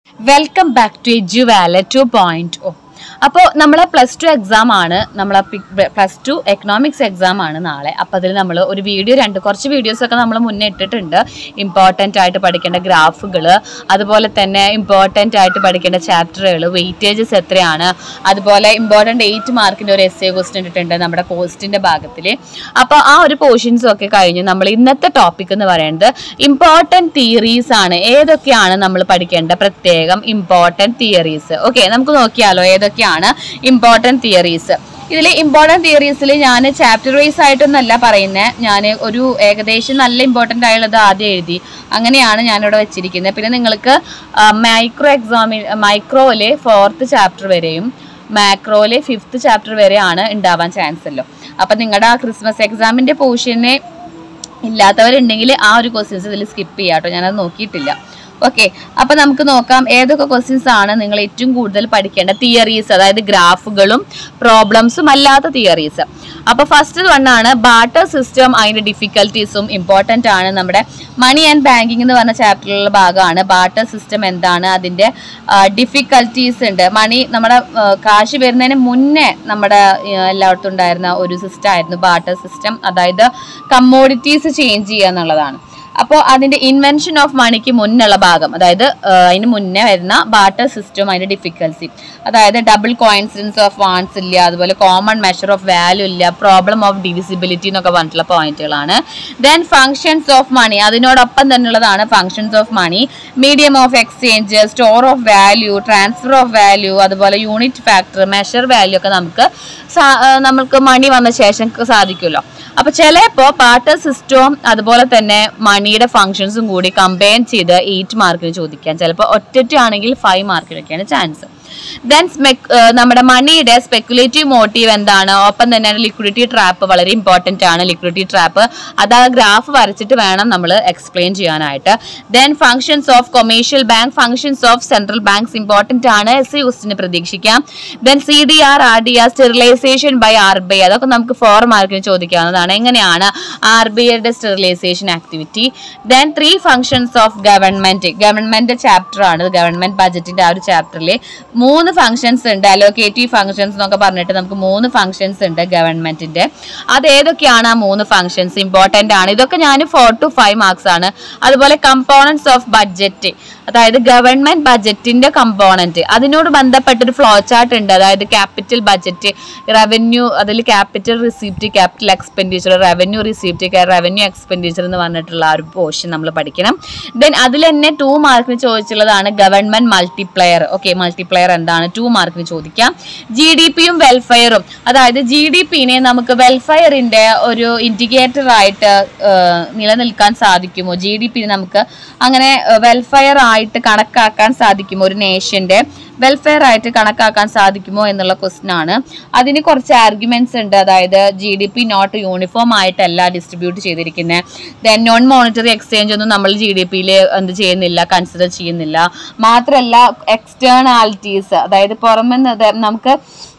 welcome back to Eduwala two point O അപ്പോൾ നമ്മളെ plus two exam ആണ് നമ്മളെ പ്ലസ് ടു എക്കണോമിക്സ് എക്സാം ആണ് നാളെ അപ്പോൾ അതിൽ നമ്മൾ ഒരു വീഡിയോ രണ്ട് കുറച്ച് വീഡിയോസ് ഒക്കെ നമ്മൾ മുന്നേ ഇട്ടിട്ടുണ്ട് ഇമ്പോർട്ടൻ്റ് ആയിട്ട് പഠിക്കേണ്ട ഗ്രാഫുകൾ അതുപോലെ തന്നെ ഇമ്പോർട്ടൻ്റ് ആയിട്ട് പഠിക്കേണ്ട ചാപ്റ്ററുകൾ വെയിറ്റേജസ് എത്രയാണ് അതുപോലെ ഇമ്പോർട്ടൻ്റ് എയ്റ്റ് മാർക്കിൻ്റെ ഒരു എസ് എ ക്വസ്റ്റ്യൻ ഇട്ടിട്ടുണ്ട് നമ്മുടെ കോസ്റ്റിൻ്റെ ഭാഗത്തിൽ അപ്പോൾ ആ ഒരു പോർഷൻസും ഒക്കെ കഴിഞ്ഞ് നമ്മൾ ഇന്നത്തെ ടോപ്പിക് എന്ന് പറയുന്നത് ഇമ്പോർട്ടൻറ്റ് തിയറീസ് ആണ് ഏതൊക്കെയാണ് നമ്മൾ പഠിക്കേണ്ട പ്രത്യേകം ഇമ്പോർട്ടൻറ്റ് തിയറീസ് ഓക്കെ നമുക്ക് നോക്കിയാലോ ഏതൊക്കെയാണ് ഇമ്പോർട്ടൻറ്റ് തിയറീസ് ഇതിൽ ഇമ്പോർട്ടൻറ്റ് തിയറീസിൽ ഞാൻ ചാപ്റ്റർ വൈസ് ആയിട്ടൊന്നല്ല പറയുന്നത് ഞാൻ ഒരു ഏകദേശം നല്ല ഇമ്പോർട്ടൻ്റ് ആയുള്ളത് ആദ്യം എഴുതി അങ്ങനെയാണ് ഞാനിവിടെ വെച്ചിരിക്കുന്നത് പിന്നെ നിങ്ങൾക്ക് മൈക്രോ എക്സാമിൽ മൈക്രോയിൽ ഫോർത്ത് ചാപ്റ്റർ വരെയും മാക്രോയിലെ ഫിഫ്ത്ത് ചാപ്റ്റർ വരെയാണ് ഉണ്ടാവാൻ ചാൻസ് ഉള്ളൂ അപ്പം നിങ്ങളുടെ ആ ക്രിസ്മസ് എക്സാമിൻ്റെ പോർഷനെ ഇല്ലാത്തവരുണ്ടെങ്കിൽ ആ ഒരു ക്വസ്റ്റ്യൻസ് ഇതിൽ സ്കിപ്പ് ചെയ്യാം കേട്ടോ ഞാനത് നോക്കിയിട്ടില്ല ഓക്കെ അപ്പൊ നമുക്ക് നോക്കാം ഏതൊക്കെ ക്വസ്റ്റ്യൻസ് ആണ് നിങ്ങൾ ഏറ്റവും കൂടുതൽ പഠിക്കേണ്ട തിയറീസ് അതായത് ഗ്രാഫുകളും പ്രോബ്ലംസും അല്ലാത്ത തിയറീസ് അപ്പൊ ഫസ്റ്റ് വൺ ആണ് ബാട്ടർ സിസ്റ്റം അതിന്റെ ഡിഫിക്കൽട്ടീസും ഇമ്പോർട്ടന്റ് ആണ് നമ്മുടെ മണി ആൻഡ് ബാങ്കിങ് എന്ന് പറഞ്ഞ ചാപ്റ്ററിലുള്ള ഭാഗമാണ് ബാട്ടർ സിസ്റ്റം എന്താണ് അതിന്റെ ഡിഫിക്കൽട്ടീസ് ഉണ്ട് മണി നമ്മുടെ ആ, കാശ് വരുന്നതിന് മുന്നേ നമ്മുടെ ആ, എല്ലായിടത്തും ഉണ്ടായിരുന്ന ഒരു സിസ്റ്റം ആയിരുന്നു ബാട്ടർ സിസ്റ്റം അതായത് കമ്മോഡിറ്റീസ് ചേഞ്ച് ചെയ്യുക എന്നുള്ളതാണ് അപ്പോൾ അതിന്റെ ഇൻവെൻഷൻ ഓഫ് മണിക്ക് മുന്നുള്ള ഭാഗം അതായത് ആ, അതിന് മുന്നേ വരുന്ന ബാട്ടർ സിസ്റ്റം അതിന്റെ ഡിഫിക്കൽസി അതായത് ഡബിൾ കോയിൻസിഡൻസ് ഓഫ് വാൺസ് ഇല്ല അതുപോലെ കോമൺ മെഷർ ഓഫ് വാല്യൂ ഇല്ല പ്രോബ്ലം ഓഫ് ഡിവിസിബിലിറ്റി എന്നൊക്കെ പറഞ്ഞിട്ടുള്ള പോയിന്റുകളാണ് ദെൻ ഫങ്ഷൻസ് ഓഫ് മണി അതിനോടൊപ്പം തന്നെയുള്ളതാണ് functions of money medium of exchange store of value transfer of value അതുപോലെ യൂണിറ്റ് ഫാക്ടർ മെഷർ വാല്യൂ ഒക്കെ നമുക്ക് സാ- ആ, നമുക്ക് മണി വന്ന ശേഷം സാധിക്കുമല്ലോ അപ്പൊ ചിലപ്പോ പാർട്ടർ സിസ്റ്റവും അതുപോലെ തന്നെ മണിയുടെ ഫങ്ഷൻസും കൂടി കമ്പയർ ചെയ്ത് എയ്റ്റ് മാർക്കിന് ചോദിക്കാം ചിലപ്പോൾ ഒറ്റ ആണെങ്കിൽ ഫൈവ് മാർക്കിനൊക്കെയാണ് ചാൻസ് ദെൻ നമ്മുടെ മണിയുടെ സ്പെക്കുലേറ്റീവ് മോട്ടീവ് എന്താണ് ഒപ്പം തന്നെ ലിക്വിഡിറ്റി ട്രാപ്പ് വളരെ ഇമ്പോർട്ടന്റ് ആണ് ലിക്വിഡിറ്റി ട്രാപ്പ് അത് ആ ഗ്രാഫ് വരച്ചിട്ട് വേണം നമ്മൾ എക്സ്പ്ലെയിൻ ചെയ്യാനായിട്ട് then functions of commercial bank functions of central banks important ആണ് എസ് സി ക്വസ്റ്റിന് പ്രതീക്ഷിക്കാം then C D R R D R sterilisation by R B I അതൊക്കെ നമുക്ക് ഫോർ മാർക്കിന് ചോദിക്കാവുന്നതാണ് എങ്ങനെയാണ് ആർ ബി ഐയുടെ sterilisation activity then three functions of government government chapter ആണ് ഗവൺമെന്റ് ബജറ്റിന്റെ ആ ഒരു ചാപ്റ്ററിൽ മൂന്ന് ഫങ്ഷൻസ് ഉണ്ട് അലോക്കേറ്റീവ് ഫങ്ഷൻസ് എന്നൊക്കെ പറഞ്ഞിട്ട് നമുക്ക് മൂന്ന് ഫങ്ഷൻസ് ഉണ്ട് ഗവൺമെന്റിന്റെ അത് ഏതൊക്കെയാണ് ആ മൂന്ന് ഫങ്ഷൻസ് ഇമ്പോർട്ടന്റ് ആണ് ഇതൊക്കെ ഞാൻ ഫോർ ടു ഫൈവ് മാർക്സ് ആണ് അതുപോലെ കമ്പോണൻസ് ഓഫ് ബഡ്ജറ്റ് അതായത് ഗവൺമെന്റ് ബജറ്റിന്റെ കമ്പോണന്റ് അതിനോട് ബന്ധപ്പെട്ടൊരു ഫ്ലോ ചാർട്ട് ഉണ്ട് അതായത് ക്യാപിറ്റൽ ബജറ്റ് റവന്യൂ അതിൽ capital receipt capital expenditure revenue receipt revenue expenditure എന്ന് പറഞ്ഞിട്ടുള്ള ആ ഒരു പോർഷൻ നമ്മൾ പഠിക്കണം ദെൻ അതിൽ തന്നെ ടു മാർക്കിന് ചോദിച്ചുള്ളതാണ് ഗവൺമെന്റ് മൾട്ടിപ്ലയർ ഓക്കെ മൾട്ടിപ്ലയർ എന്താണ് ടു മാർക്കിന് ചോദിക്കാം ജി ഡി പിയും വെൽഫെയറും അതായത് ജി ഡി പിനെ നമുക്ക് വെൽഫെയറിന്റെ ഒരു ഇൻഡിക്കേറ്റർ ആയിട്ട് ആ, നിലനിൽക്കാൻ സാധിക്കുമോ ജി ഡി പി നമുക്ക് അങ്ങനെ വെൽഫെയർ ആയിട്ട് കണക്കാക്കാൻ സാധിക്കുമോ ഒരു നേഷന്റെ വെൽഫെയർ ആയിട്ട് കണക്കാക്കാൻ സാധിക്കുമോ എന്നുള്ള ക്വസ്റ്റ്യൻ ആണ് അതിന് കുറച്ച് ആർഗ്യുമെന്റ്സ് ഉണ്ട് അതായത് G D P not uniform ആയിട്ടല്ല ഡിസ്ട്രിബ്യൂട്ട് ചെയ്തിരിക്കുന്നത് ദെൻ നോൺ മോണിറ്ററി എക്സ്ചേഞ്ച് ഒന്നും നമ്മൾ ജി ഡി പിയിൽ എന്ത് ചെയ്യുന്നില്ല കൺസിഡർ ചെയ്യുന്നില്ല മാത്രമല്ല എക്സ്റ്റേണാലിറ്റീസ് അതായത് പുറമെ നിന്ന് നമുക്ക്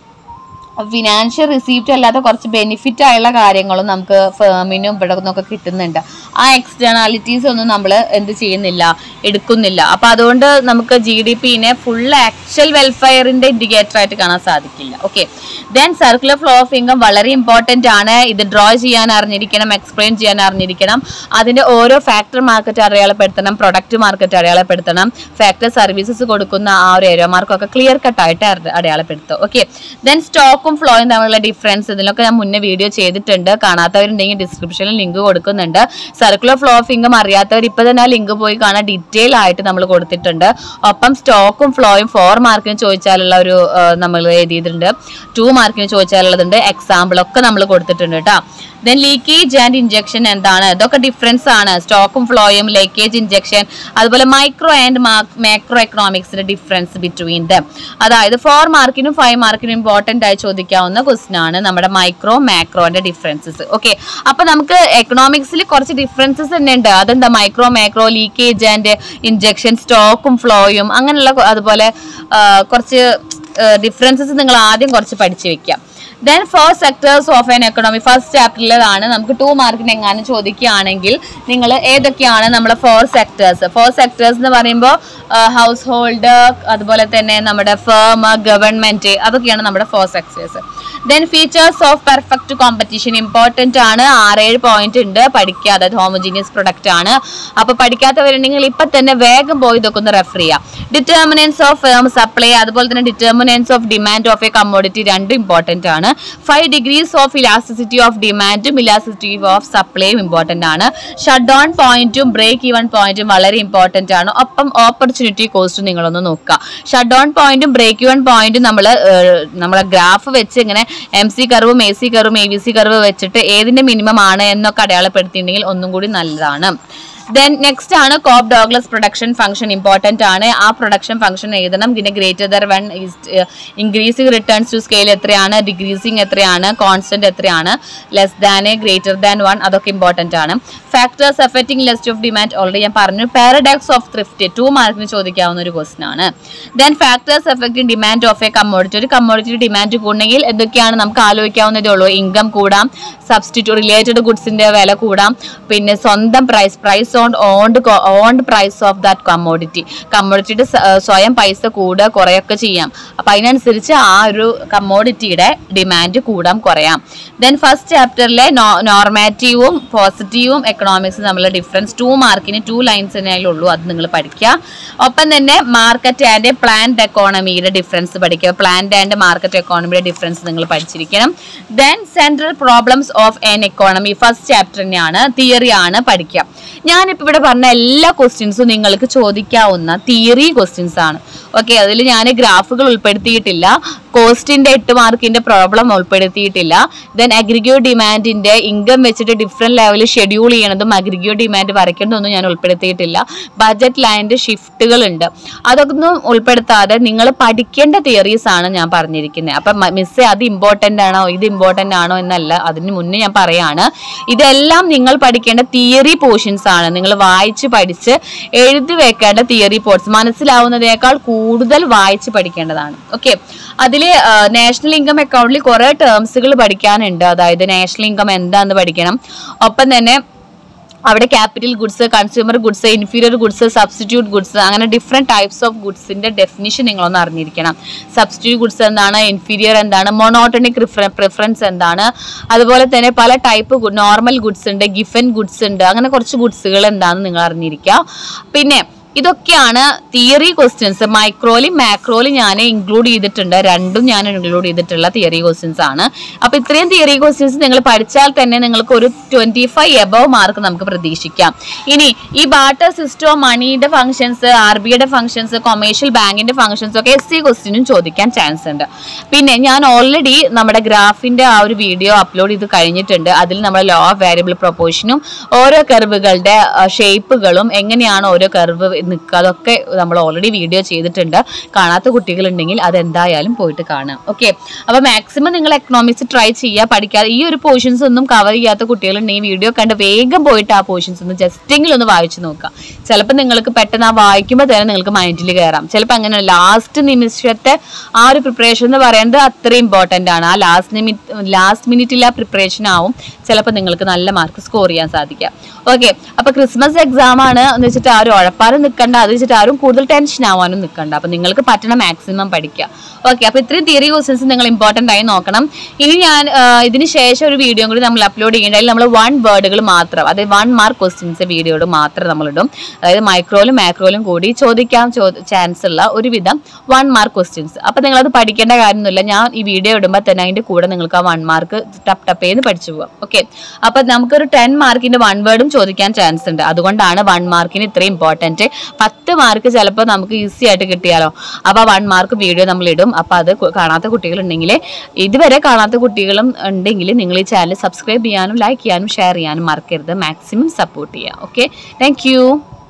ഫിനാൻഷ്യൽ റിസീപ്റ്റ് അല്ലാത്ത കുറച്ച് ബെനിഫിറ്റ് ആയുള്ള കാര്യങ്ങളും നമുക്ക് ഫേമിനും ഇവിടെ നിന്നൊക്കെ കിട്ടുന്നുണ്ട് ആ എക്സ്റ്റേണാലിറ്റീസ് ഒന്നും നമ്മൾ എന്ത് ചെയ്യുന്നില്ല എടുക്കുന്നില്ല അപ്പൊ അതുകൊണ്ട് നമുക്ക് ജി ഡി പിനെ ഫുൾ ആക്ച്വൽ വെൽഫെയറിന്റെ ഇൻഡിക്കേറ്റർ ആയിട്ട് കാണാൻ സാധിക്കില്ല okay then circular flow of income വളരെ ഇമ്പോർട്ടന്റ് ആണ് ഇത് ഡ്രോ ചെയ്യാൻ അറിഞ്ഞിരിക്കണം എക്സ്പ്ലെയിൻ ചെയ്യാൻ അറിഞ്ഞിരിക്കണം അതിന്റെ ഓരോ ഫാക്ടർ മാർക്കറ്റ് അടയാളപ്പെടുത്തണം പ്രൊഡക്റ്റ് മാർക്കറ്റ് അടയാളപ്പെടുത്തണം ഫാക്ടർ സർവീസസ് കൊടുക്കുന്ന ആ ഒരു ഏരിയ മാർക്കൊക്കെ ക്ലിയർ കട്ടായിട്ട് അടയാളപ്പെടുത്തും ഓക്കെ ദെൻ സ്റ്റോക്കും ഫ്ലോയും തമ്മിലുള്ള ഡിഫറൻസ് ഇതിലൊക്കെ ഞാൻ മുന്നേ വീഡിയോ ചെയ്തിട്ടുണ്ട് കാണാത്തവരുണ്ടെങ്കിൽ ഡിസ്ക്രിപ്ഷനിൽ ലിങ്ക് കൊടുക്കുന്നുണ്ട് സർക്കുലർ ഫ്ലോ ഓഫ് ഇൻകം അറിയാത്തവർ ഇപ്പൊ തന്നെ ആ ലിങ്ക് പോയി കാണാൻ ഡീറ്റെയിൽ ആയിട്ട് നമ്മൾ കൊടുത്തിട്ടുണ്ട് ഒപ്പം സ്റ്റോക്കും ഫ്ലോയും ഫോർ മാർക്കിന് ചോദിച്ചാലുള്ള ഒരു നമ്മൾ എഴുതിയിട്ടുണ്ട് ടു മാർക്കിന് ചോദിച്ചാലുള്ളതുണ്ട് എക്സാമ്പിൾ ഒക്കെ നമ്മൾ കൊടുത്തിട്ടുണ്ട് കേട്ടോ ദെൻ ലീക്കേജ് ആൻഡ് ഇഞ്ചക്ഷൻ എന്താണ് ഇതൊക്കെ ഡിഫറൻസ് ആണ് സ്റ്റോക്കും ഫ്ലോയും ലീക്കേജ് ഇഞ്ചക്ഷൻ അതുപോലെ മൈക്രോ ആൻഡ് മാക്രോ എക്കണോമിക്സിന്റെ ഡിഫറൻസ് ബിറ്റ്വീൻ ദം അതായത് ഫോർ മാർക്കിനും ഫൈവ് മാർക്കിനും ഇമ്പോർട്ടന്റ് ആയി ചോദിക്കാവുന്ന ക്വസ്റ്റൻ ആണ് നമ്മുടെ മൈക്രോ മാക്രോന്റെ ഡിഫറൻസസ് ഓക്കെ അപ്പൊ നമുക്ക് എക്കണോമിക്സിൽ കുറച്ച് ഡിഫറൻസസ് തന്നെ ഉണ്ട് അതെന്താ micro macro leakage and injection സ്റ്റോക്കും ഫ്ലോയും അങ്ങനെയുള്ള കൊ- അതുപോലെ ആ, കുറച്ച് ഡിഫറൻസസ് നിങ്ങൾ ആദ്യം കുറച്ച് പഠിച്ചു വെക്കാം then four sectors of an economy first ചാപ്റ്ററിലാണ് നമുക്ക് ടു മാർക്കിന് എങ്ങാനും ചോദിക്കുകയാണെങ്കിൽ നിങ്ങൾ ഏതൊക്കെയാണ് നമ്മുടെ ഫോർ സെക്ടേഴ്സ് ഫോർ സെക്ടേഴ്സ് എന്ന് പറയുമ്പോൾ ഹൗസ് ഹോൾഡ് അതുപോലെ തന്നെ നമ്മുടെ ഫേം ഗവൺമെന്റ് അതൊക്കെയാണ് നമ്മുടെ four sectors then features of perfect competition important ആണ് ആറേഴ് പോയിന്റ് ഉണ്ട് പഠിക്കുക അതായത് ഹോമോജീനിയസ് പ്രൊഡക്റ്റ് ആണ് അപ്പൊ പഠിക്കാത്തവരുണ്ടെങ്കിൽ ഇപ്പൊ തന്നെ വേഗം പോയി ഇതൊക്കെ ഒന്ന് റെഫർ ചെയ്യാം ഡിറ്റർമിനൻസ് ഓഫ് ഫേം സപ്ലൈ അതുപോലെ തന്നെ determinants of demand of a commodity രണ്ടും ഇമ്പോർട്ടന്റ് ആണ് five degrees of elasticity of ഡിമാൻഡും ഇലാസ്റ്റിസിറ്റി ഓഫ് സപ്ലൈയും ഇമ്പോർട്ടന്റ് ആണ് ഷട്ട് ഡൗൺ പോയിന്റും ബ്രേക്ക് ഈവൺ പോയിന്റും വളരെ ഇമ്പോർട്ടന്റ് ആണ് ഒപ്പം ഓപ്പർച്യൂണിറ്റി കോസ്റ്റ് നിങ്ങളൊന്ന് നോക്കുക ഷട്ട് ഡൗൺ പോയിന്റും ബ്രേക്ക് ഈവൺ പോയിന്റും നമ്മൾ നമ്മളെ ഗ്രാഫ് വെച്ച് ഇങ്ങനെ എം സി കർവും എ സി കർവും എ വി സി കർവ് വെച്ചിട്ട് ഏതിന്റെ മിനിമം ആണ് എന്നൊക്കെ അടയാളപ്പെടുത്തിയിട്ടുണ്ടെങ്കിൽ ഒന്നും കൂടി നല്ലതാണ് ദെൻ നെക്സ്റ്റ് ആണ് Cobb Douglas production function important ആണ് ആ പ്രൊഡക്ഷൻ ഫംഗ്ഷൻ എഴുതണം പിന്നെ greater than one increasing returns to scale എത്രയാണ് ഡിക്രീസിങ് എത്രയാണ് കോൺസ്റ്റന്റ് എത്രയാണ് less than greater than one അതൊക്കെ ഇമ്പോർട്ടന്റ് ആണ് ഫാക്ടേഴ്സ് എഫക്റ്റിംഗ് ലെസ്റ്റ് ഓഫ് ഡിമാൻഡ് ഓൾറെഡി ഞാൻ പറഞ്ഞു പാരഡോക്സ് ഓഫ് ത്രിഫ്റ്റ് ടു മാർക്കിന് ചോദിക്കാവുന്ന ഒരു ക്വസ്റ്റൻ ആണ് then factors affecting demand of a commodity ഒരു കമ്മോഡിറ്റി ഡിമാൻഡ് കൂടണമെങ്കിൽ എന്തൊക്കെയാണ് നമുക്ക് ആലോചിക്കാവുന്നതേ ഉള്ളൂ ഇൻകം കൂടാം സബ്സ്റ്റിറ്റ്യൂട്ട് റിലേറ്റഡ് ഗുഡ്സിന്റെ വില കൂടാം പിന്നെ സ്വന്തം price price own owned owned price of that commodity കമ്മോഡിറ്റിയുടെ സ്വയം പൈസ കൂടുക കുറയൊക്കെ ചെയ്യാം അപ്പൊ അതിനനുസരിച്ച് ആ ഒരു കമ്മോഡിറ്റിയുടെ ഡിമാൻഡ് കൂടാം കുറയാം ദെൻ ഫസ്റ്റ് ചാപ്റ്ററിലെ നോർമാറ്റീവും പോസിറ്റീവും എക്കണോമിക്സും തമ്മിലുള്ള ഡിഫറൻസ് ടു മാർക്കിന് ടു ലൈൻസിനേ ഉള്ളൂ അത് നിങ്ങൾ പഠിക്കുക ഒപ്പം തന്നെ മാർക്കറ്റ് ആൻഡ് പ്ലാന്റ് എക്കോണമിയുടെ ഡിഫറൻസ് പഠിക്കുക പ്ലാന്റ് ആൻഡ് മാർക്കറ്റ് എക്കോണമിയുടെ ഡിഫറൻസ് നിങ്ങൾ പഠിച്ചിരിക്കണം then central problems of an economy first chapter തന്നെയാണ് തിയറി ആണ് പഠിക്കുക ഞാനിപ്പോൾ ഇവിടെ പറഞ്ഞ എല്ലാ ക്വസ്റ്റ്യൻസും നിങ്ങൾക്ക് ചോദിക്കാവുന്ന തിയറി ക്വസ്റ്റ്യൻസ് ആണ് ഓക്കെ അതിൽ ഞാൻ ഗ്രാഫുകൾ ഉൾപ്പെടുത്തിയിട്ടില്ല കോസ്റ്റിന്റെ എട്ട് മാർക്കിന്റെ പ്രോബ്ലം ഉൾപ്പെടുത്തിയിട്ടില്ല ദെൻ അഗ്രിഗേറ്റ് ഡിമാൻഡിന്റെ ഇൻകം വെച്ചിട്ട് ഡിഫറെന്റ് ലെവലിൽ ഷെഡ്യൂൾ ചെയ്യണതും അഗ്രിഗേറ്റ് ഡിമാൻഡ് വരയ്ക്കുന്നതൊന്നും ഞാൻ ഉൾപ്പെടുത്തിയിട്ടില്ല ബജറ്റ് ലൈനിന്റെ ഷിഫ്റ്റുകൾ ഉണ്ട് അതൊക്കെ ഒന്നും ഉൾപ്പെടുത്താതെ നിങ്ങൾ പഠിക്കേണ്ട തിയറീസ് ആണ് ഞാൻ പറഞ്ഞിരിക്കുന്നത് അപ്പൊ മിസ് അത് ഇമ്പോർട്ടന്റ് ആണോ ഇത് ഇമ്പോർട്ടന്റ് ആണോ എന്നല്ല അതിന് മുന്നേ ഞാൻ പറയാണ് ഇതെല്ലാം നിങ്ങൾ പഠിക്കേണ്ട തിയറി പോർഷൻസ് ആണ് നിങ്ങൾ വായിച്ച് പഠിച്ച് എഴുതി വെക്കേണ്ട തിയറി പോർട്സ് മനസ്സിലാവുന്നതിനേക്കാൾ കൂടുതൽ വായിച്ച് പഠിക്കേണ്ടതാണ് ഓക്കെ അതിൽ നാഷണൽ ഇൻകം അക്കൗണ്ടിൽ കുറെ ടേംസുകൾ പഠിക്കാനുണ്ട് അതായത് നാഷണൽ ഇൻകം എന്താന്ന് പഠിക്കണം ഒപ്പം തന്നെ അവിടെ capital goods consumer goods inferior goods substitute goods അങ്ങനെ ഡിഫറെന്റ് ടൈപ്സ് ഓഫ് ഗുഡ്സിന്റെ ഡെഫിനിഷൻ നിങ്ങളൊന്ന് അറിഞ്ഞിരിക്കണം സബ്സ്റ്റിറ്റ്യൂട്ട് ഗുഡ്സ് എന്താണ് ഇൻഫീരിയർ എന്താണ് മൊണോട്ടണിക് പ്രിഫറൻസ് എന്താണ് അതുപോലെ തന്നെ പല ടൈപ്പ് നോർമൽ ഗുഡ്സ് ഉണ്ട് ഗിഫൻ ഗുഡ്സ് ഉണ്ട് അങ്ങനെ കുറച്ച് ഗുഡ്സുകൾ എന്താണെന്ന് നിങ്ങൾ അറിഞ്ഞിരിക്കുക പിന്നെ ഇതൊക്കെയാണ് തിയറി ക്വസ്റ്റ്യൻസ് മൈക്രോയിലും മാക്രോയിലും ഞാൻ ഇൻക്ലൂഡ് ചെയ്തിട്ടുണ്ട് രണ്ടും ഞാൻ ഇൻക്ലൂഡ് ചെയ്തിട്ടുള്ള തിയറി ക്വസ്റ്റ്യൻസ് ആണ് അപ്പൊ ഇത്രയും തിയറി ക്വസ്റ്റ്യൻസ് നിങ്ങൾ പഠിച്ചാൽ തന്നെ നിങ്ങൾക്ക് ഒരു ട്വന്റി ഫൈവ് എബവ് മാർക്ക് നമുക്ക് പ്രതീക്ഷിക്കാം ഇനി ഈ ബാട്ടർ സിസ്റ്റം മണിയുടെ ഫംഗ്ഷൻസ് ആർ ബിയുടെ ഫംഗ്ഷൻസ് കൊമേഴ്ഷ്യൽ ബാങ്കിന്റെ ഫംഗ്ഷൻസ് ഒക്കെ എസ് സി ക്വസ്റ്റ്യനും ചോദിക്കാൻ ചാൻസ് ഉണ്ട് പിന്നെ ഞാൻ ഓൾറെഡി നമ്മുടെ ഗ്രാഫിന്റെ ആ ഒരു വീഡിയോ അപ്ലോഡ് ചെയ്ത് കഴിഞ്ഞിട്ടുണ്ട് അതിൽ നമ്മൾ ലോ ഓഫ് വാരിയബിൾ പ്രൊപ്പോർഷനും ഓരോ കർവുകളുടെ ഷേപ്പുകളും എങ്ങനെയാണ് ഓരോ കർവ് നിൽക്കുക അതൊക്കെ നമ്മൾ ഓൾറെഡി വീഡിയോ ചെയ്തിട്ടുണ്ട് കാണാത്ത കുട്ടികളുണ്ടെങ്കിൽ അത് എന്തായാലും പോയിട്ട് കാണാം ഓക്കെ അപ്പൊ മാക്സിമം നിങ്ങൾ എക്കണോമിക്സ് ട്രൈ ചെയ്യുക പഠിക്കാതെ ഈ ഒരു പോർഷൻസ് ഒന്നും കവർ ചെയ്യാത്ത കുട്ടികളുണ്ടെങ്കിൽ വീഡിയോ കണ്ട് വേഗം പോയിട്ട് ആ പോർഷൻസ് ഒന്ന് ജസ്റ്റെങ്കിലും ഒന്ന് വായിച്ചു നോക്കുക ചിലപ്പോൾ നിങ്ങൾക്ക് പെട്ടെന്ന് ആ വായിക്കുമ്പോൾ തന്നെ നിങ്ങൾക്ക് മൈൻഡിൽ കയറാം ചിലപ്പോൾ അങ്ങനെ ലാസ്റ്റ് നിമിഷത്തെ ആ ഒരു പ്രിപ്പറേഷൻ എന്ന് പറയുന്നത് അത്ര ഇമ്പോർട്ടൻ്റ് ആണ് ആ ലാസ്റ്റ് നിമിറ്റ് ലാസ്റ്റ് മിനിറ്റിൽ ആ പ്രിപ്പറേഷൻ ആവും ചിലപ്പോൾ നിങ്ങൾക്ക് നല്ല മാർക്ക് സ്കോർ ചെയ്യാൻ സാധിക്കുക ഓക്കെ അപ്പൊ ക്രിസ്മസ് എക്സാം ആണ് എന്ന് വെച്ചിട്ട് ആരും ഉഴപ്പാനും നിൽക്കണ്ട അത് വെച്ചിട്ട് ആരും കൂടുതൽ ടെൻഷൻ ആവാനും നിൽക്കണ്ട അപ്പൊ നിങ്ങൾക്ക് പറ്റണ മാക്സിമം പഠിക്കുക ഓക്കെ അപ്പൊ ഇത്രയും തിയറി ക്വസ്റ്റൻസ് നിങ്ങൾ ഇമ്പോർട്ടന്റ് ആയി നോക്കണം ഇനി ഞാൻ ആ, ഇതിന് ശേഷം ഒരു വീഡിയോ കൂടി നമ്മൾ അപ്ലോഡ് ചെയ്യേണ്ട അതിൽ നമ്മൾ വൺ വേർഡുകൾ മാത്രം അതായത് വൺ മാർക്ക് ക്വസ്റ്റ്യൻസ് വീഡിയോട് മാത്രം നമ്മൾ ഇടും അതായത് മൈക്രോയിലും മാക്രോയിലും കൂടി ചോദിക്കാൻ ചാൻസ് ഉള്ള ഒരുവിധം വൺ മാർക്ക് ക്വസ്റ്റ്യൻസ് അപ്പൊ നിങ്ങൾ അത് പഠിക്കേണ്ട കാര്യമൊന്നുമില്ല ഞാൻ ഈ വീഡിയോ ഇടുമ്പോൾ തന്നെ അതിന്റെ കൂടെ നിങ്ങൾക്ക് ആ വൺ മാർക്ക് ടപ്പ് ടപ്പ് ചെയ്ത് പഠിച്ചു പോകാം ഓക്കെ അപ്പൊ നമുക്കൊരു ടെൻ മാർക്കിന്റെ വൺ വേർഡും ചോദിക്കാൻ ചാൻസ് ഉണ്ട് അതുകൊണ്ടാണ് വൺ മാർക്കിന് ഇത്രയും ഇമ്പോർട്ടന്റ് പത്ത് മാർക്ക് ചിലപ്പോൾ നമുക്ക് ഈസി ആയിട്ട് കിട്ടിയാലോ അപ്പൊ വൺ മാർക്ക് വീഡിയോ നമ്മൾ ഇടും അപ്പൊ അത് കു- കാണാത്ത കുട്ടികളുണ്ടെങ്കിൽ ഇതുവരെ കാണാത്ത കുട്ടികളും ഉണ്ടെങ്കിൽ നിങ്ങൾ ഈ ചാനൽ സബ്സ്ക്രൈബ് ചെയ്യാനും ലൈക്ക് ചെയ്യാനും ഷെയർ ചെയ്യാനും മറക്കരുത് മാക്സിമം സപ്പോർട്ട് ചെയ്യുക ഓക്കെ താങ്ക്